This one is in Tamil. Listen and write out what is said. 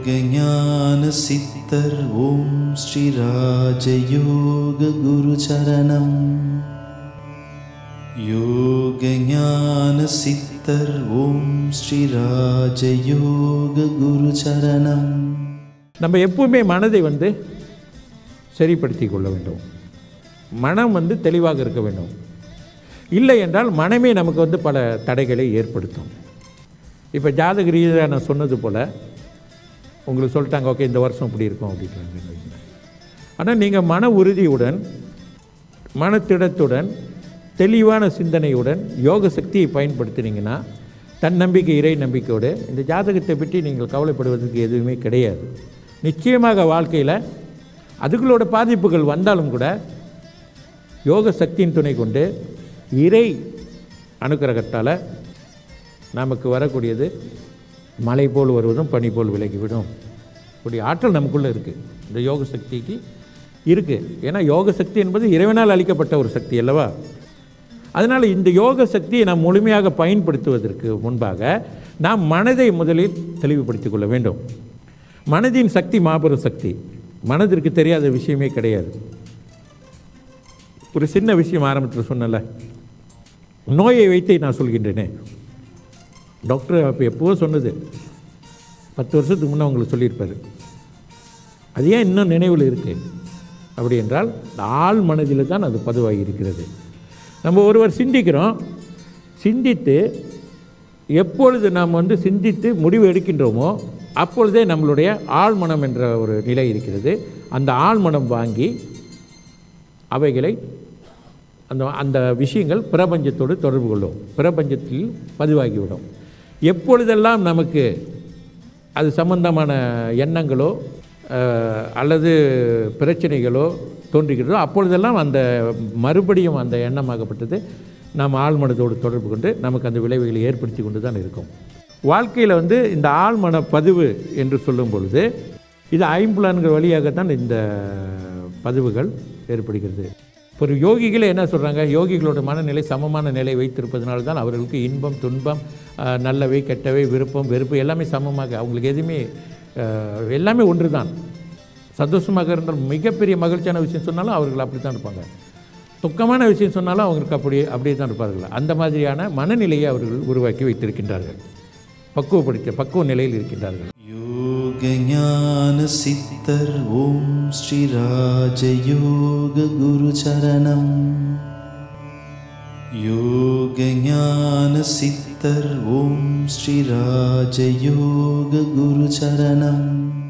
யோகஞான சித்தர் ஓம் ஸ்ரீ ராஜயோக குரு சரணம் யோகஞான சித்தர் ஓம் ஸ்ரீ ராஜயோக குரு சரணம் நம்ம எப்பவுமே மனதை வந்து சரிப்படுத்தி கொள்ள வேண்டும் மனம் வந்து தெளிவாக இருக்க வேண்டும் இல்லை என்றால் மனமே நமக்கு வந்து பல தடைகளை ஏற்படுத்தும் இப்போ ஜாதக ரீதியாக நான் சொன்னது போல் உங்களுக்கு சொல்லிட்டாங்க ஓகே இந்த வருஷம் இப்படி இருக்கும் அப்படின்றாங்க ஆனால் நீங்கள் மன உறுதியுடன் மனத்திடத்துடன் தெளிவான சிந்தனையுடன் யோக சக்தியை பயன்படுத்தினீங்கன்னா தன்னம்பிக்கை இறை நம்பிக்கையோடு இந்த ஜாதகத்தை பற்றி நீங்கள் கவலைப்படுவதற்கு எதுவுமே கிடையாது நிச்சயமாக வாழ்க்கையில் அதுகளோட பாதிப்புகள் வந்தாலும் கூட யோக சக்தியின் துணை கொண்டு இறை அனுக்கிரகத்தால் நமக்கு வரக்கூடியது மழை போல் வருவதும் பனி போல் விலகிவிடும் இப்படி ஆற்றல் நமக்குள்ளே இருக்குது இந்த யோக சக்திக்கு இருக்குது ஏன்னா யோக சக்தி என்பது இறைவனால் அளிக்கப்பட்ட ஒரு சக்தி அல்லவா அதனால் இந்த யோக சக்தியை நாம் முழுமையாக பயன்படுத்துவதற்கு முன்பாக நாம் மனதை முதலில் தெளிவுபடுத்திக் கொள்ள வேண்டும் மனதின் சக்தி மாபெரும் சக்தி மனதிற்கு தெரியாத விஷயமே கிடையாது ஒரு சின்ன விஷயம் ஆரம்பத்தில் சொன்னல நோயை வைத்து நான் சொல்கின்றேனே டாக்டர் அப்போ எப்போவோ சொன்னது பத்து வருஷத்துக்கு முன்னே உங்களுக்கு சொல்லியிருப்பார் அது ஏன் இன்னும் நினைவில் இருக்குது அப்படி என்றால் இந்த ஆள் மனதில் தான் அது பதிவாகி இருக்கிறது நம்ம ஒருவர் சிந்திக்கிறோம் சிந்தித்து எப்பொழுது நாம் வந்து சிந்தித்து முடிவு எடுக்கின்றோமோ அப்பொழுதே நம்மளுடைய ஆழ்மனம் என்ற ஒரு நிலை இருக்கிறது அந்த ஆழ்மனம் வாங்கி அவைகளை அந்த அந்த விஷயங்கள் பிரபஞ்சத்தோடு தொடர்பு கொள்ளும் பிரபஞ்சத்தில் பதிவாகிவிடும் எப்பொழுதெல்லாம் நமக்கு அது சம்பந்தமான எண்ணங்களோ அஹ், அல்லது பிரச்சனைகளோ தோன்றுகிறதோ அப்பொழுதெல்லாம் அந்த மறுபடியும் அந்த எண்ணமாகப்பட்டது நாம் ஆழ்மனதோடு தொடர்பு கொண்டு நமக்கு அந்த விளைவுகளை ஏற்படுத்தி கொண்டு தான் இருக்கும் வாழ்க்கையில் வந்து இந்த ஆழ்மன பதிவு என்று சொல்லும் பொழுது இது ஐம்புலன்கள் வழியாகத்தான் இந்த பதிவுகள் ஏற்படுகிறது ஒரு யோகிகளே என்ன சொல்கிறாங்க யோகிகளோட மனநிலை சமமான நிலை வைத்திருப்பதனால தான் அவர்களுக்கு இன்பம் துன்பம் அஹ், நல்லவை கெட்டவை விருப்பம் வெறுப்பு எல்லாமே சமமாக அவங்களுக்கு எதுவுமே அஹ், எல்லாமே ஒன்று தான் சந்தோஷமாக இருந்தால் மிகப்பெரிய மகிழ்ச்சியான விஷயம் சொன்னாலும் அவர்கள் அப்படி தான் இருப்பாங்க துக்கமான விஷயம் சொன்னாலும் அவங்களுக்கு அப்படி அப்படியே தான் இருப்பார்கள் அந்த மாதிரியான மனநிலையை அவர்கள் உருவாக்கி வைத்திருக்கின்றார்கள் பக்குவப்படுத்த பக்குவ நிலையில் இருக்கின்றார்கள் யோகஞான சித்தர் ஓம் ஸ்ரீ ராஜயோக குரு சரணம் யோகஞான சித்தர் ஓம் ஸ்ரீ ராஜயோக குரு சரணம்